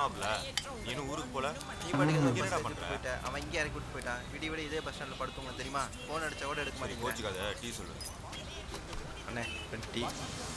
மாப்ள நீ இன்னும் ஊருக்கு போல நீ பாட்டுக்கு ஏதோ இங்க பஸ் என்னடா கூட்டு பண்ற போயிட்ட அவன் இங்கே இறக்கி கூட்டு போயிட்டான் விடிய விட இதே பஸ் ஸ்டாண்டில் படுத்துங்க தெரியுமா ஃபோன் அடிச்சா கூட எடுக்க சரி மாட்டேங்க கோச்சுக்காத டீ சொல்லு அண்ணே ரெண்டு டீ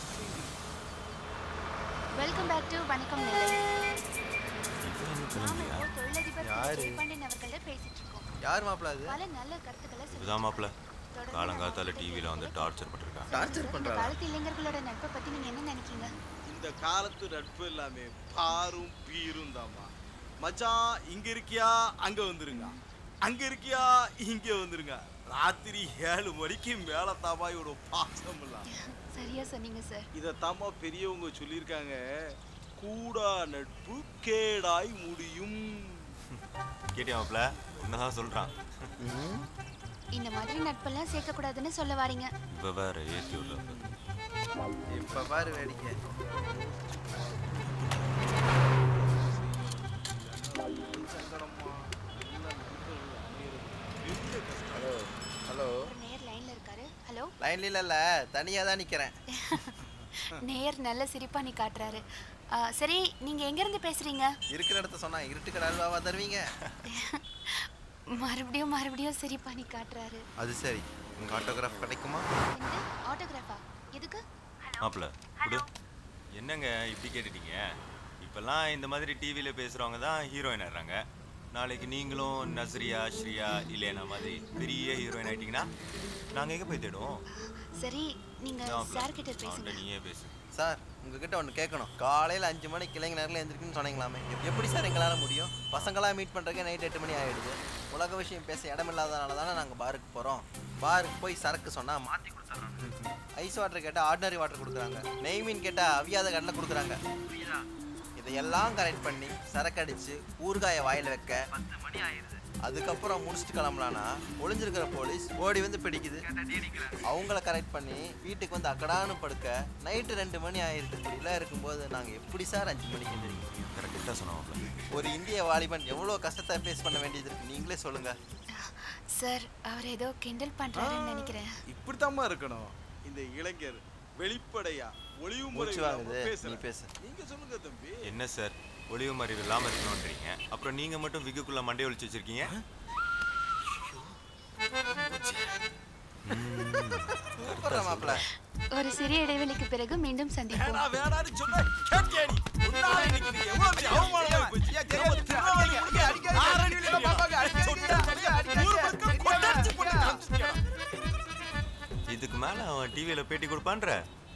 வெல்கம் பேக் டு வணக்கம் நிலை இவன் இன்னும் நாம கிளம்பலையா இப்போ தொழிலதிபர் திரு யாரு? ஜெயபாண்டியன் அவர்கள்ட்ட பேசிட்டு இருக்கோம் யார் மாப்பிள அது பல நல்ல கருத்துக்களை இதுதான் மாப்ள தொடர்ந்து காலங்காத்தால நம்ம டிவியில் வந்து டார்ச்சர் பண்ணிருக்காங்க டார்ச்சர் இந்த பண்றாளா காலத்து இளைஞர்களோட நட்பை பத்தி நீங்க என்ன நினைக்கீங்க இந்த காலத்து நட்பு எல்லாமே பாரும் பீரும் தாம்மா மச்சான் இங்க இருக்கியா அங்க வந்துருங்க அங்க இருக்கியா இங்க வந்துருங்க ராத்திரி ஏழு மணிக்கு மேல தாமா இவரோட பாசம் எல்லாம் சரியா சொன்னீங்க சார் இத தாமா பெரியவங்க சொல்லியிருக்காங்க கூடா நட்பு கேடாய் முடியும் கேட்டியா மாப்ள உன்னதான் சொல்றான் இந்த மாதிரி நட்பெல்லாம் சேர்க்க கூடாதுன்னு சொல்ல வாரீங்க இவ வேற ஏத்தி உள்ள இப்போ பாரு வேடிக்கை ஹலோ ஹலோ ஒரு நேர் லைன்ல இருக்காரு ஹலோ லைன்ல இல்ல தனியாக தான் நிற்கிறேன் நேர் நல்ல சிரிப்பா நீ காட்டுறாரு ஆ, சரி நீங்க எங்க இருந்து பேசுறீங்க இருக்கிற இடத்த சொன்னா இருட்டுக்கடை அல்வாவா தருவீங்க மறுபடியும் மறுபடியும் சிரிப்பா நீ காட்டுறாரு அது சரி உங்கள் ஆட்டோகிராஃப் கிடைக்குமா என்னது ஆட்டோகிராஃபா எதுக்கு மாப்ள குடு என்னங்க இப்படி கேட்டுட்டீங்க இப்பெல்லாம் இந்த மாதிரி டிவியில் பேசுகிறவங்க தான் ஹீரோயின் ஆடுறாங்க நாளைக்கு நீங்களும் நஸ்ரியா ஸ்ரீயா இல்லையா மாதிரி பெரிய ஹீரோயின் ஆயிட்டீங்கன்னா நாங்கள் எங்கே போய் தேடுவோம் சரி நீங்க மாப்ள, சார் கிட்ட அவன்கிட்ட பேசுங்க நீயே பேசு சார் உங்ககிட்ட ஒன்று கேட்கணும் காலையில் அஞ்சு மணிக்கு இளைஞர் நேரில் எழுந்திருக்குன்னு சொன்னீங்களாமே எப்- எப்படி சார் எங்களால் முடியும் பசங்களாம் மீட் பண்ணுறதுக்கு நைட் எட்டு மணி ஆகிடுது உலக விஷயம் பேச இடமில்லாதனால தானே நாங்கள் பாருக்கு போகிறோம் பாருக்கு போய் சரக்கு சொன்னால் மாற்றி கொடுத்துட்றாங்க ஐஸ் வாட்டர் கேட்டால் ஆர்டினரி வாட்டர் கொடுக்குறாங்க நெய் மீன் கேட்டால் அவியாத கடலை கொடுக்குறாங்க புரியுதா இதையெல்லாம் கரெக்ட் பண்ணி சரக்கு அடித்து ஊறுகாயை வாயில் வைக்க பத்து மணி ஆயிடுது அதுக்கப்புறம் முடிச்சுட்டு கிளம்பலான்னா ஒளிஞ்சிருக்கிற போலீஸ் ஓடி வந்து பிடிக்குது அவங்கள கரெக்ட் பண்ணி வீட்டுக்கு வந்து அக்கடான்னு படுக்க நைட்டு ரெண்டு மணி ஆயிடுது இப்படிலாம் இருக்கும்போது நாங்கள் எப்படி சார் அஞ்சு மணிக்கு எந்திரிக்கோம் கரெக்டாக சொன்ன மாப்ள ஒரு இந்திய வாலிபன் எவ்வளோ கஷ்டத்தை ஃபேஸ் பண்ண வேண்டியது இருக்கு நீங்களே சொல்லுங்க சார் அவர் ஏதோ கிண்டல் பண்றாருன்னு நினைக்கிறேன் இப்படித்தாம்மா இருக்கணும் இந்த இளைஞர் வெளிப்படையா ஒளிவு முறை மூச்சு இல்லாம வாங்குது, பேசுறாரு. நீ பேசு. நீங்க சொல்லுங்க தம்பி என்ன சார் ஒளிவு மறைவு இல்லாமல் இருக்கணுன்றீங்க அப்புறம் நீங்கள் மட்டும் விக்குக்குள்ளே மண்டை ஒழிச்சு வச்சிருக்கீங்க சூப்பரா மாப்பிள்ள ஒரு சிறிய இடைவெளிக்கு பிறகு மீண்டும் சந்திப்போம் வேணா வேணான்னு சொன்ன கேட்டியா நீ உன்னால இன்னைக்கு நீ எவ்வளவு பெரிய அவமானமா போச்சு நம்ம திருநாவாளி முடிக்க ஆரம்பிச்சு இதுக்கு மேலே அவன் டிவியில் பேட்டி கொடுப்பான்ற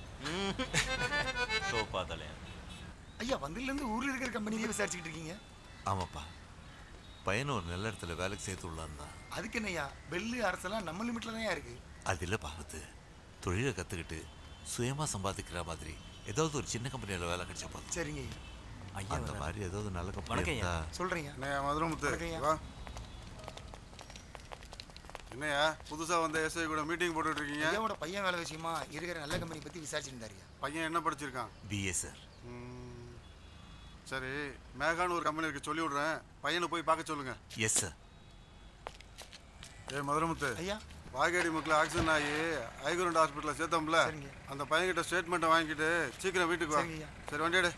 சோப்பா தலையா ஐயா வந்ததுலேருந்து ஊரில் இருக்கிற கம்பெனிலேயே விசாரிச்சுக்கிட்டு இருக்கீங்க ஆமாப்பா பையனை ஒரு நல்ல இடத்துல வேலைக்கு சேர்த்து விடலான்னு தான் அதுக்கு என்னய்யா பெல்லு அரசெல்லாம் நம்ம லிமிட்டில் தான் இருக்கு அது இல்லை பாவத்து தொழிலை கற்றுக்கிட்டு சுயமாக சம்பாதிக்கிற மாதிரி ஏதாவது ஒரு சின்ன கம்பெனியில் வேலை கிடைச்சா போதும் சரிங்க ஐயா அந்த மாதிரி ஏதாவது நல்ல கம்பெனி வணக்கம் ஐயா. இருந்தா சொல்கிறேங்க என்னய்யா மதுரமுத்து வணக்கம்ய்யா. வா என்னய்யா புதுசா வந்த எஸ்ஐ கூட மீட்டிங் போட்டுட்டு இருக்கீங்க ஐயாவோட பையன் வேலை விஷயமா இருக்கிற நல்ல கம்பெனி பற்றி விசாரிச்சிருந்தாருயா பையன் என்ன படிச்சிருக்கான் பிஏ சார் ம், சரி மேகான்னு ஒரு கம்பெனி இருக்கு சொல்லி விடுறேன் பையனை போய் பார்க்க சொல்லுங்க எஸ் சார் ஏ மதுரமுத்து ஐயா வாகேடி முக்கில் ஆக்சிடென்ட் ஆகி ஐகுரண்ட் ஹாஸ்பிட்டலில் சேர்த்தோம்ல சரிங்க. அந்த பையன்கிட்ட ஸ்டேட்மெண்ட்டை வாங்கிட்டு சீக்கிரம் வீட்டுக்கு வா சரிங்கய்யா. சரி வண்டி எடு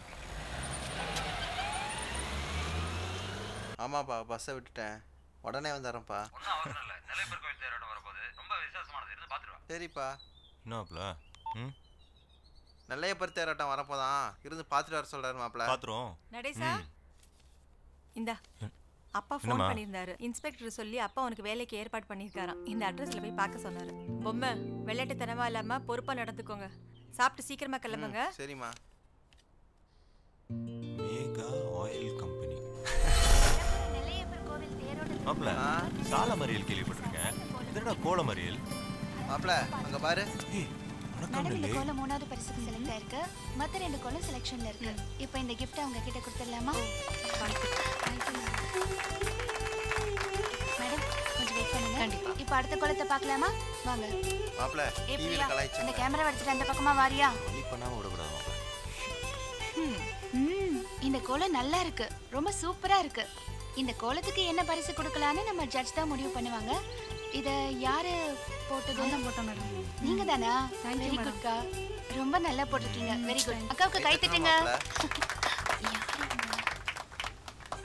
ஆமாப்பா பஸ்ஸை விட்டுட்டேன் உடனே வந்துடுறேன்ப்பா ஒன்றும் அவசரம் இல்லை நிலைப்பர் கோயில் தேரோட்டம் வரப்போகுது ரொம்ப விசேஷமானது இருந்து பார்த்துட்டு வா சரிப்பா என்னப்ல ம் நெல்லையப்பர் தேரோட்டம் வரப்போதான் இருந்து பார்த்துட்டு வர சொல்கிறாரு மாப்பிள்ள பார்த்துருவோம் நடேசா இந்தா அப்பா ஃபோன் என்னம்மா? பண்ணியிருந்தாரு இன்ஸ்பெக்டர் சொல்லி அப்பா உனக்கு வேலைக்கு ஏற்பாடு பண்ணியிருக்காராம் இந்த அட்ரஸ்ல போய் பார்க்க சொன்னாரு பொம்மை விளையாட்டுத்தனமா இல்லாம பொறுப்பா நடந்துக்கோங்க சாப்பிட்டு சீக்கிரமா கிளம்புங்க சரிம்மா மேகா ஆயில் கம்பெனி நெல்லையப்பர் கோவில் தேரோட்டத்தில் மாப்ள சால மறியல் கேள்விப்பட்டிருக்கேன் என்னடா கோல மறியல் மாப்பிள்ள அங்கே பாரு ஏய் வணக்கம் மேடம் இந்த நெல்லை கோலம் மூணாவது பரிசுக்கு செலக்ட் ஆயிருக்கு மத்த ரெண்டு கோலம் செலெக்ஷன்ல இருக்கு இப்போ இந்த கிஃப்ட் அவங்க கிட்ட கொடுத்துடலாமா மேடம் கொஞ்சம் வெயிட் பண்ணுங்க கண்டிப்பா இப்போ அடுத்த கோலத்தை பார்க்கலாமா வாங்க மாப்பிள்ள ஏ டிவியில் பிரியா இந்த கலாய்ச்சாங்க கேமரா எடுத்துட்டு அந்த பக்கமா வாரியா லீக் பண்ணாமல் விடக்கூடாது மாப்ள ம் இந்த கோலம் நல்லா இருக்கு ரொம்ப சூப்பரா இருக்கு இந்த கோலத்துக்கு என்ன பரிசு கொடுக்கலான்னு நம்ம ஜட்ஜ் தான் முடிவு பண்ணுவாங்க இத யாரு போட்டது போட்டோம் மேடம் நீங்க தானா வெரி குட்கா ரொம்ப நல்லா போட்டிருக்கீங்க வெரி குட் அக்காவுக்கு கை தட்டுங்க மாப்பிள்ள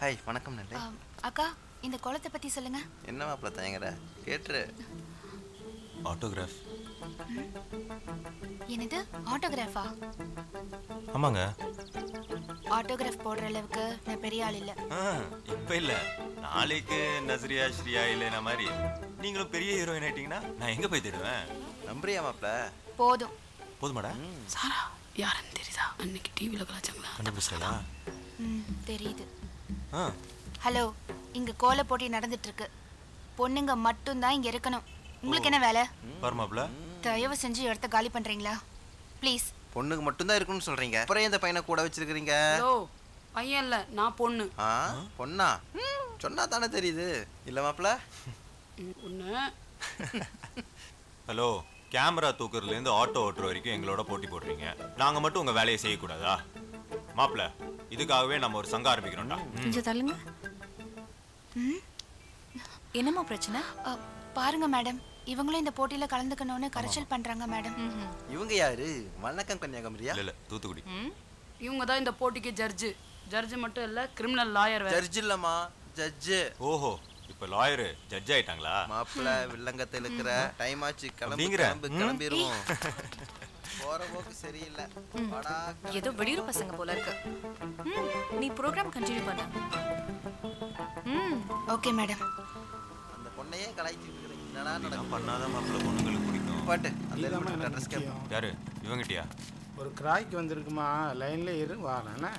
ஹாய் வணக்கம் நன்றி ஆ, அக்கா இந்த குளத்தை பத்தி சொல்லுங்க என்ன மாப்பிள்ள தயங்குற கேட்டுரு ஆட்டோகிராஃப் என்னது ஆட்டோகிராஃபா ஆமாங்க ஆட்டோகிராஃப் போடுற அளவுக்கு நான் பெரிய ஆள் இல்ல ஆ, இப்ப இல்ல நாளைக்கு நஸ்ரியா ஸ்ரீயா இல்லைனா மாதிரி நீங்களும் பெரிய ஹீரோயின் ஆயிட்டீங்கன்னா நான் எங்க போய் தேடுவேன் நம்புறியா மாப்பிள்ள போதும் போதுமாடா சாரா யாருன்னு தெரியுதா அன்னைக்கு டிவியில் கலாச்சாங்களா கண்டுபிடிச்சிட்டா ம் தெரியுது ஆ ஹலோ இங்க கோல போட்டி நடந்துட்டு இருக்கு பொண்ணுங்க மட்டும்தான் இங்க இருக்கணும் உங்களுக்கு என்ன வேலை பரமாப்ல தயவு செஞ்சு இடத்த காலி பண்றீங்களா ப்ளீஸ் பொண்ணுக்கு மட்டும்தான் இருக்குன்னு சொல்றீங்க அப்புறம் இந்த பையனை கூட வச்சிருக்கிறீங்க ஹலோ பையன் இல்லை நான் பொண்ணு ஆ பொண்ணா சொன்னா தானே தெரியுது இல்ல மாப்பிள்ள ஒன்று ஹலோ கேமரா தூக்குறதுல இருந்து ஆட்டோ ஓட்டுற வரைக்கும் எங்களோட போட்டி போடுறீங்க நாங்க மட்டும் உங்க வேலையை செய்யக்கூடாதா மாப்ள இதுக்காகவே நம்ம ஒரு சங்கம் ஆரம்பிக்கிறோம்டா ம். கொஞ்சம் தள்ளுங்க என்னம்மா பிரச்சனை அ, பாருங்க மேடம் இவங்களும் இந்த போட்டியில கலந்துக்கணும்னு கரைச்சல் பண்றாங்க மேடம் இவங்க யாரு வணக்கம் கன்னியாகுமரியா இல்ல இல்ல தூத்துக்குடி இவங்க தான் இந்த போட்டிக்கு ஜட்ஜு ஜட்ஜு மட்டும் இல்லை கிரிமினல் லாயர் வேற ஜட்ஜ் இல்லம்மா ஜட்ஜு ஓஹோ இப்ப லாயரு ஜட்ஜ் ஆயிட்டாங்களா மாப்பிள்ள வில்லங்கத்தில் இருக்கிற டைம் ஆச்சு கிளம்பு அப்படிங்கிற? கிளம்பு கிளம்பிடுவோம் போற போக்கு சரியில்லை வாடா, ஏதோ வெளியூர் பசங்க போல இருக்கு ம், நீ ப்ரோக்ராம் கண்டினியூ பண்ண ம் ஓகே மேடம் அந்த பொண்ணையே கலாய்ச்சிட்டு இருக்கிறீங்க என்னடா இதெல்லாம் நடக்கும் பண்ணாதான் மாப்பிள்ள பொண்ணுங்களுக்கு பிடிக்கும் பாட்டு அந்த ஹெல்மெட் அட்ரஸ் கேட்போம் யாரு இவங்கிட்டயா ஒரு கிராய்க்கு வந்திருக்குமா லைன்ல இரு வாரேண்ணே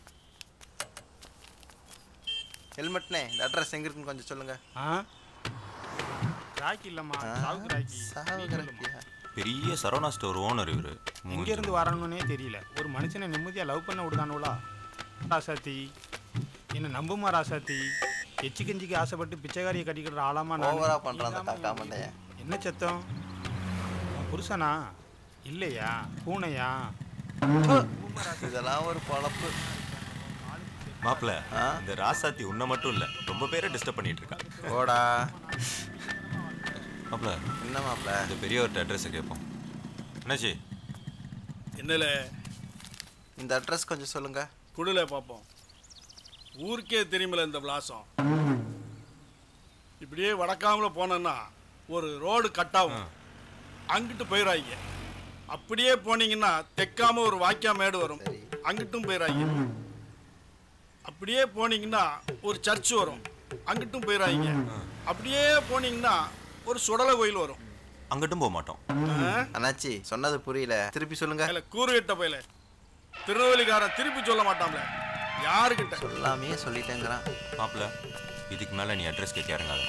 ஹெல்மெட்னே இந்த அட்ரஸ் எங்க இருக்குன்னு கொஞ்சம் சொல்லுங்க ஆ கிராய்க்கு இல்லைம்மா சாவு கிராய்க்கு சாவு கிராக்கியா பெரிய சரவணா ஸ்டோர் ஓனர் இவரு எங்க இருந்து வரணும்னே தெரியல ஒரு மனுஷனை நிம்மதியா லவ் பண்ண விடுதானுவலா ராசாத்தி என்ன நம்புமா ராசாத்தி எச்சி கஞ்சிக்கு ஆசைப்பட்டு பிச்சைக்காரியை கட்டிக்கிற ஆளாமா நான் ஓவரா பண்றான் அந்த காக்கா மண்டைய என்ன சத்தம் உன் புருஷனா இல்லையா பூனையா இதெல்லாம் ஒரு பொழப்பு மாப்பிள்ள இந்த ராசாத்தி உன்னை மட்டும் இல்ல ரொம்ப பேரை டிஸ்டர்ப் பண்ணிட்டு இருக்கா ஓடா மாப்பிள்ள என்ன மாப்பிள்ள இந்த பெரியவர்கிட்ட அட்ரஸ் கேட்போம் என்னாச்சு என்னல இந்த அட்ரஸ் கொஞ்சம் சொல்லுங்க குடுல பார்ப்போம் ஊருக்கே தெரியுமில்ல இந்த விலாசம் இப்படியே வடக்காமல போனேன்னா ஒரு ரோடு கட்டாகும் அங்கிட்டு போயிடாங்க அப்படியே போனீங்கன்னா தெக்காம ஒரு வாக்கியா மேடு வரும் அங்கிட்டும் போயிடாங்க அப்படியே போனீங்கன்னா ஒரு சர்ச் வரும் அங்கிட்டும் போயிடாங்க அப்படியே போனீங்கன்னா ஒரு சுடலை கோயில் வரும் அங்கிட்டும் போக மாட்டோம் அண்ணாச்சி சொன்னது புரியல திருப்பி சொல்லுங்க இல்ல கூறுகிட்ட போயில திருநெல்வேலிக்காரன் திருப்பி சொல்ல மாட்டான்ல யாருக்கிட்ட சொல்லாமே சொல்லிட்டேங்கிறான் மாப்பிள்ள இதுக்கு மேல நீ அட்ரஸ் கேட்க இறங்காத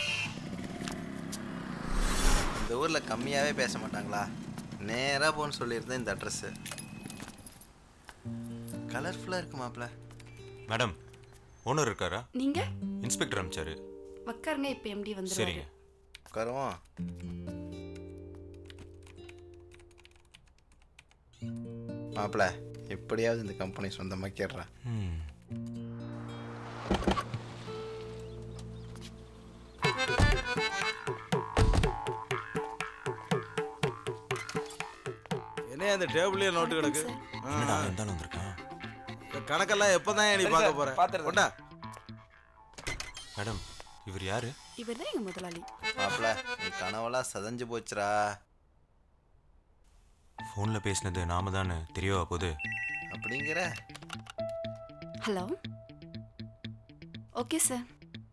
இந்த ஊர்ல கம்மியாவே பேச மாட்டாங்களா நேரா போன்னு சொல்லியிருந்தேன் இந்த அட்ரஸ் கலர்ஃபுல்லா இருக்கு மாப்பிள்ள மேடம் ஓனர் இருக்காரா நீங்க இன்ஸ்பெக்டர் அமிச்சாரு உட்காருங்க இப்போ எம்டி வந்துருவாரு சரிங்க உட்காருவோம் மாப்பிள்ள எப்படியாவது இந்த கம்பெனி சொந்தமாக்கிடுறேன் ம் என்ன அந்த டேபிள்லயே நோட்டு கிடக்கு என்னடா இருந்தாலும் வந்திருக்கான் இந்த கணக்கெல்லாம் எப்பதான் நீ பார்க்க போற கொண்டா மேடம் இவர் யாரு இவர் தான் எங்க முதலாளி மாப்பிள்ள நீ கனவெல்லாம் சதஞ்சு போச்சுடா ஃபோன்ல பேசினது நாம தானே தெரியவா போகுது அப்படிங்கிற ஹலோ ஓகே சார்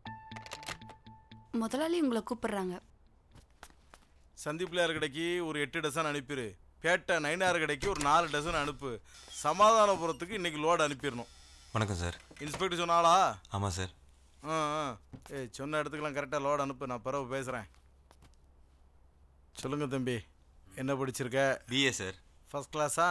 முதலாளி உங்களை கூப்பிடுறாங்க சந்தீப் பிள்ளையார் கடைக்கு ஒரு எட்டு டசன் அனுப்பிடு பேட்டை நைனார் கடைக்கு ஒரு நாலு டசன் அனுப்பு சமாதானபுரத்துக்கு இன்னைக்கு லோடு அனுப்பிடணும் வணக்கம் சார் இன்ஸ்பெக்டர் சொன்னாலா ஆமாம் சார் ஆ ஆ ஏய் சொன்ன இடத்துக்குலாம் கரெக்டாக லோடு அனுப்பு நான் பிறகு பேசுகிறேன் சொல்லுங்க தம்பி என்ன படிச்சிருக்க பிஏ சார் ஃபர்ஸ்ட் கிளாஸா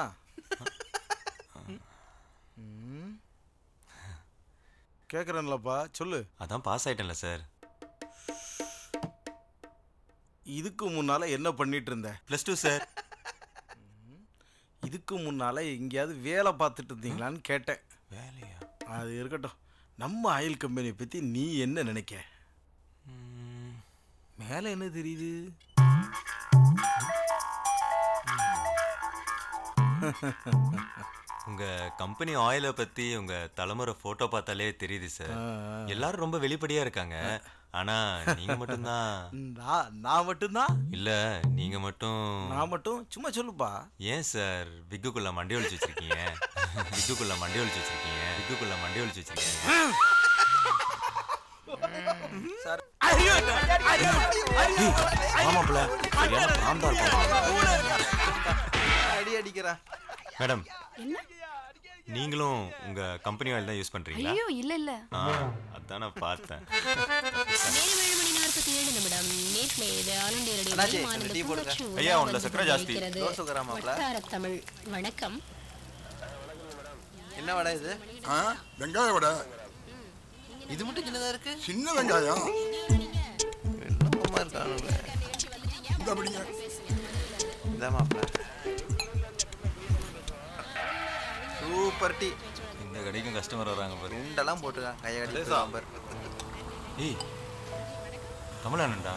கேட்குறேன்லப்பா சொல்லு அதான் பாஸ் ஆயிட்டேன்ல சார் இதுக்கு முன்னால என்ன பண்ணிட்டு இருந்த ப்ளஸ் டூ சார் இதுக்கு முன்னால எங்கேயாவது வேலை பார்த்துட்டு இருந்தீங்களான்னு கேட்டேன் வேலையா அது இருக்கட்டும் நம்ம ஆயில் கம்பெனியை பற்றி நீ என்ன நினைக்க மேலே என்ன தெரியுது உங்க கம்பெனி ஆயிலை பத்தி உங்க தலைமுறை போட்டோ பார்த்தாலே தெரியுது சார் எல்லாரும் ரொம்ப வெளிப்படையா இருக்காங்க ஆனா நீங்க மட்டும்தான் நான் நான் மட்டும்தான் இல்ல நீங்க மட்டும் நான் மட்டும் சும்மா சொல்லுப்பா ஏன் சார் விக்குக்குள்ள மண்டை ஒழிச்சு வச்சிருக்கீங்க விக்குக்குள்ள மண்டை ஒழிச்சு வச்சிருக்கீங்க விக்குக்குள்ள மண்டை ஒழிச்சு வச்சிருக்கீங்க சார் ஆமாப்ல சரியான பிராந்தா இருக்கும் அடி அடிக்கிறேன் மேடம் என்ன நீங்களும் உங்க கம்பெனி ஆயில் தான் யூஸ் பண்றீங்களா ஐயோ இல்ல இல்ல ஆ அதான் நான் பார்த்தேன் நேரம் ஏழு மணி நாற்பத்தி ஏழு நிமிடம் நேற்று இது ஆல் இந்தியா ரேடியோ அண்ணாச்சி, ஆனந்த ரெண்டு டீ போடுங்க. புரட்சி ஐயா, உலா உள்ள வந்து சக்கரை ஜாஸ்தி. கொண்டிருக்கிறது. தோசை சுகரா மாப்ள? வட்டார தமிழ் வணக்கம் என்ன வடை இது ஆ வெங்காய வடை இது மட்டும் சின்னதா இருக்கு சின்ன வெங்காயம் என்னமா இருக்கானுங்க இந்த அப்படிங்க இந்த மாப்பிள சூப்பர் டீ இந்த கடைக்கும் கஸ்டமர் வராங்க பாரு குண்டெல்லாம் போட்டுருக்கான் கையை கட்டி லேசா. பாரு ஏய் தமிழானண்டா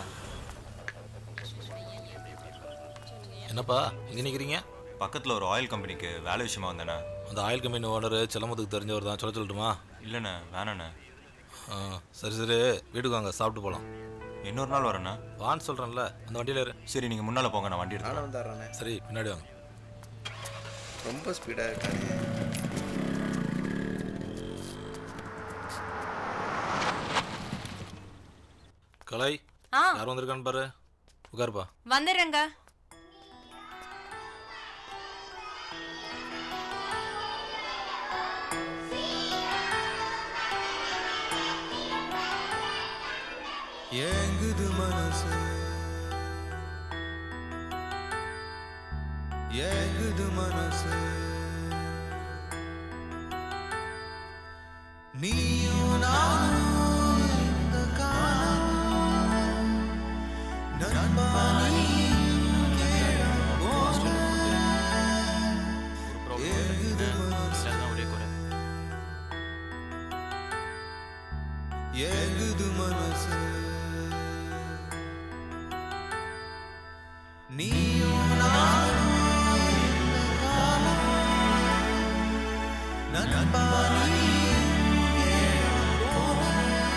என்னப்பா இங்கே நிற்கிறீங்க பக்கத்துல ஒரு ஆயில் கம்பெனிக்கு வேலை விஷயமா வந்தேண்ணா அந்த ஆயில் கம்பெனி ஓனர் செல்லமுத்துக்கு தெரிஞ்சவர் தான் சொல்ல சொல்லட்டுமா இல்லைண்ணே வேணாண்ணே ஆ சரி சரி வீட்டுக்கு வாங்க சாப்பிட்டு போகலாம் இன்னொரு நாள் வரேண்ணா வான்னு சொல்கிறேன்ல அந்த வண்டியில் இரு சரி நீங்க முன்னால போங்க நான் வண்டி நானும் எடுத்து வந்துடுறேண்ணே சரி பின்னாடி வாங்க ரொம்ப ஸ்பீடாக இருக்காரு கலை ஆ யார் வந்திருக்கான்னு பாரு உட்காருப்பா வந்துடுறேங்க ஏங்குது மனசு ஏங்குது மனசு நீயும் நானும் இந்த காலம் நண்பா நீயும் கேளும் போது ஏங்குது மனசு ஏங்குது மனசு நீயும் நானும் இந்த காலம் நண்பா நீயும் கேளும் போது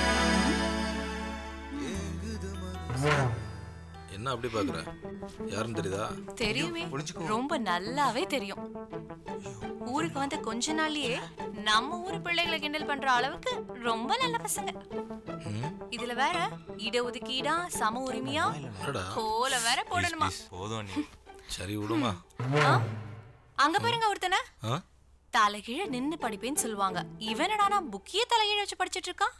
ஏங்குது மனசு என்ன அப்படி பார்க்குற யாருன்னு தெரியுதா தெரியுமே ரொம்ப நல்லாவே தெரியும் ஊருக்கு வந்த கொஞ்ச நாள்லயே நம்ம ஊர் பிள்ளைகளை கிண்டல் பண்ற அளவுக்கு ரொம்ப நல்ல பசங்க ம் இதுல வேற இடஒதுக்கீடா சம உரிமையா என்னடா கோல வேற போடணுமா போதும் நீ சரி விடுமா ஆ? அங்க பாருங்க ஒருத்தனை ஆ தலைகீழ நின்னு படிப்பேன்னு சொல்லுவாங்க இவனடானா புக்கியே தலைகீழ வச்சு படிச்சிட்டு இருக்கான்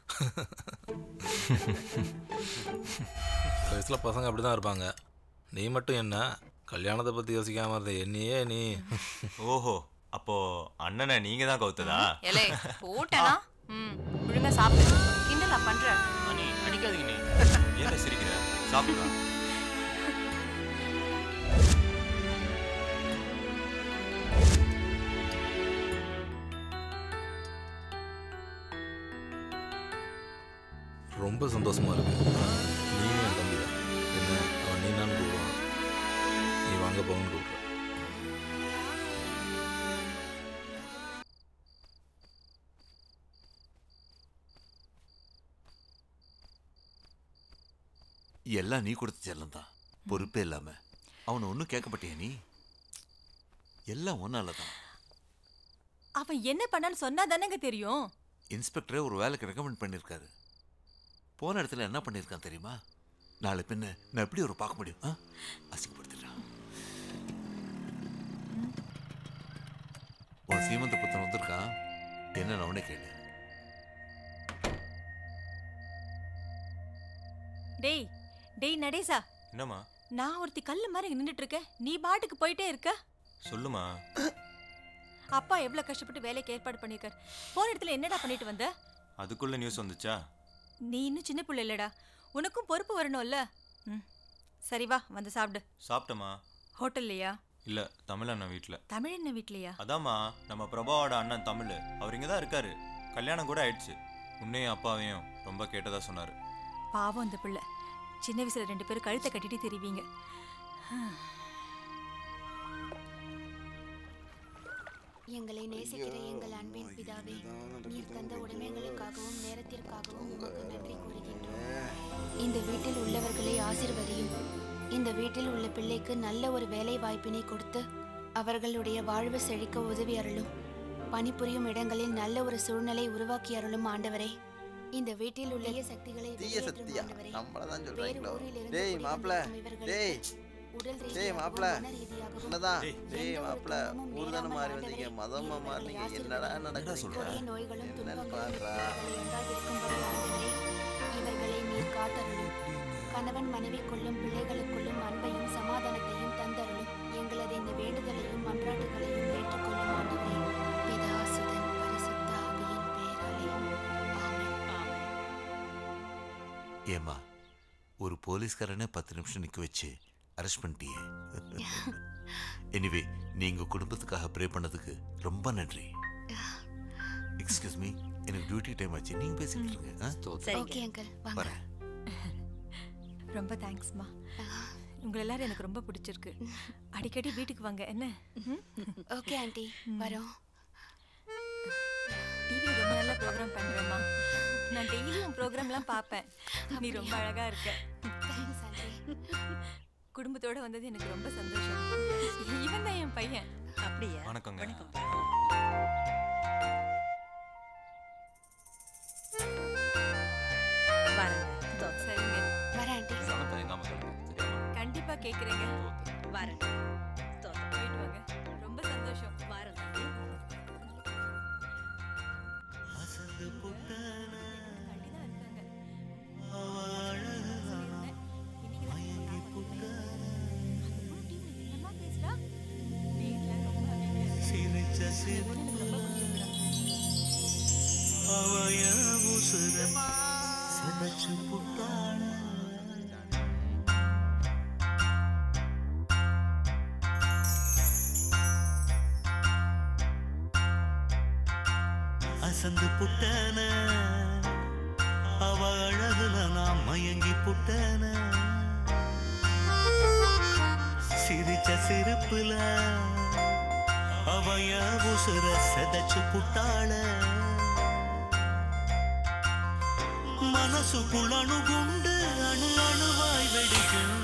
வயசில் பசங்க அப்படி தான் இருப்பாங்க நீ மட்டும் என்ன கல்யாணத்தை பற்றி யோசிக்காம இருந்த என்னையே நீ ஓஹோ அப்போ அண்ணனை நீங்க தான் கவுத்ததா எலே போட்டனா ம் ஒழுங்கா சாப்பிடு கிண்டலா பண்ற நீ அடிக்காதீங்க நீ ஏன் சிரிக்கிற சாப்பிடுறா ரொம்ப சந்தோஷமா இருக்கு நீயும் என் தம்பி தான் என்ன அவன் நீ நான் கூப்பிடுவான் நீ வாங்க போங்கன்னு கூப்பிடுற எல்லாம் நீ கொடுத்த செல்லம் தான் பொறுப்பே இல்லாம அவனை ஒன்றும் கேட்கப்பட்டியா நீ எல்லாம் ஒன்னால தான் அவன் என்ன பண்ணான்னு சொன்னா தானேங்க தெரியும் இன்ஸ்பெக்டரே ஒரு வேலைக்கு ரெக்கமெண்ட் பண்ணியிருக்காரு போன இடத்துல என்ன பண்ணியிருக்கான் தெரியுமா நாளை பின்ன நான் எப்படி ஒரு பார்க்க முடியும் ஆ அசிங்கப்படுத்திடுறான் உன் சீமந்த புத்தன் வந்திருக்கான் என்ன அவனே கேளு டேய் டேய் நடேசா என்னம்மா நான் ஒருத்தி கல்லு மாதிரி நின்னுட்டு இருக்கேன் நீ பாட்டுக்கு போயிட்டே இருக்க சொல்லுமா அப்பா எவ்வளவு கஷ்டப்பட்டு வேலைக்கு ஏற்பாடு பண்ணிருக்காரு போன இடத்துல என்னடா பண்ணிட்டு வந்த அதுக்குள்ள நியூஸ் வந்துச்சா நீ இன்னும் சின்ன பிள்ளை இல்லடா உனக்கும் பொறுப்பு வரணும்ல ம் சரி வா வந்து சாப்பிடு சாப்பிட்டமா ஹோட்டல்லையா இல்ல தமிழ் அண்ணன் வீட்ல தமிழ் என்ன வீட்லையா அதாம்மா நம்ம பிரபாவோட அண்ணன் தமிழ் அவர் இங்க தான் இருக்காரு கல்யாணம் கூட ஆயிடுச்சு உன்னையும் அப்பாவையும் ரொம்ப கேட்டதா சொன்னாரு பாவம் அந்த பிள்ளை சின்ன வயசுல ரெண்டு பேரும் கழுத்தை கட்டிட்டு தெரிவிங்க எங்களை நேசிக்கிற எங்கள் அன்பின் பிதாவே நீர் தந்த உடைமைகளுக்காகவும் நேரத்திற்காகவும் உமக்கு நன்றி கூறுகின்றோம் இந்த வீட்டில் உள்ளவர்களை ஆசிர்வதியும் இந்த வீட்டில் உள்ள பிள்ளைக்கு நல்ல ஒரு வேலை வாய்ப்பினை கொடுத்து அவர்களுடைய வாழ்வு செழிக்க உதவி அருளும் பணிபுரியும் இடங்களில் நல்ல ஒரு சூழ்நிலை உருவாக்கி அருளும் ஆண்டவரே இந்த வீட்டில் உள்ள தீய சக்திகளை தீய வெளியேற்றும் சக்தியா ஆண்டவரே. நம்மள தான் வேறு சொல்றாங்களோ ஊரிலிருந்து டேய் குடி மாப்ள வந்திருக்கும் இவர்களுக்கு டேய் உடல் டேய் ரீதியாகவும் மாப்ள மன ரீதியாகவும் என்னதான் எந்த டேய் ஒரு மாப்ள துன்பமும் ஊர் தானே நேராமல் மாறி ஆண்டவரே, வந்தீங்க மதமா நீர் மாறீங்க எங்களை என்னடா ஆசீர்வதியும். நடக்குறீங்க கொடிய நோய்களும் என்னன்னு துன்பங்களும் பாடுறா இவர்களை எங்காதிருக்கும்படி ஆண்டவரே, இவர்களை நீர் காத்தருளும் கணவன் மனைவிக்குள்ளும் பிள்ளைகளுக்குள்ளும் அன்பையும் சமாதானத்தையும் தந்தருளும் எங்களது இந்த வேண்டுதலையும் மன்றாட்டுகளையும் ஏற்றுக்கொள்ளும் ஆண்டவரே பிதா சுதன் பரிசுத்த ஆவியின் பெயராலே ஆமென் ஏம்மா ஒரு போலீஸ்காரனை பத்து நிமிஷம் நிற்க வச்சு அரெஸ்ட் பண்ணிட்டியே எனிவே நீங்க குடும்பத்துக்காக ப்ரே பண்ணதுக்கு ரொம்ப நன்றி எக்ஸ்கியூஸ் மீ எனக்கு டியூட்டி டைம் ஆச்சு நீங்க பேசிட்டு இருங்க ஆ? ஓகே அங்கிள் வாங்க வரேன் ரொம்ப தேங்க்ஸ்மா உங்களை எல்லாரும் எனக்கு ரொம்ப பிடிச்சிருக்கு அடிக்கடி வீட்டுக்கு வாங்க என்ன ஓகே ஆண்டி வரோம் டிவி ரொம்ப நல்ல ப்ரோக்ராம் பண்றேம்மா நான் டெய்லியும் ப்ரோக்ராம்லாம் பார்ப்பேன் நீ ரொம்ப அழகா இருக்க தேங்க்ஸ் ஆண்டி குடும்பத்தோட வந்தது எனக்கு ரொம்ப சந்தோஷம் இவன் தான் என் பையன் அப்படியா வணக்கங்க வரேங்க சரிங்க வரேன் ஆண்டி சனத்தை எங்காம கிடக்கு சரியாமா கண்டிப்பா கேக்குறேங்க வரேன் போயிட்டு வாங்க ரொம்ப சந்தோஷம் வரேன் சிரிச்ச அவய உசுர சிதைச்சு புட்டாள அசந்து புட்டன அவ அழகுல நான் மயங்கி புட்டன சிரிச்ச சிரிப்புல அவய உசுர செதச்சு புட்டாள மனசுக்குள் அணுகுண்டு அணு அணுவாய் வெடிக்கும்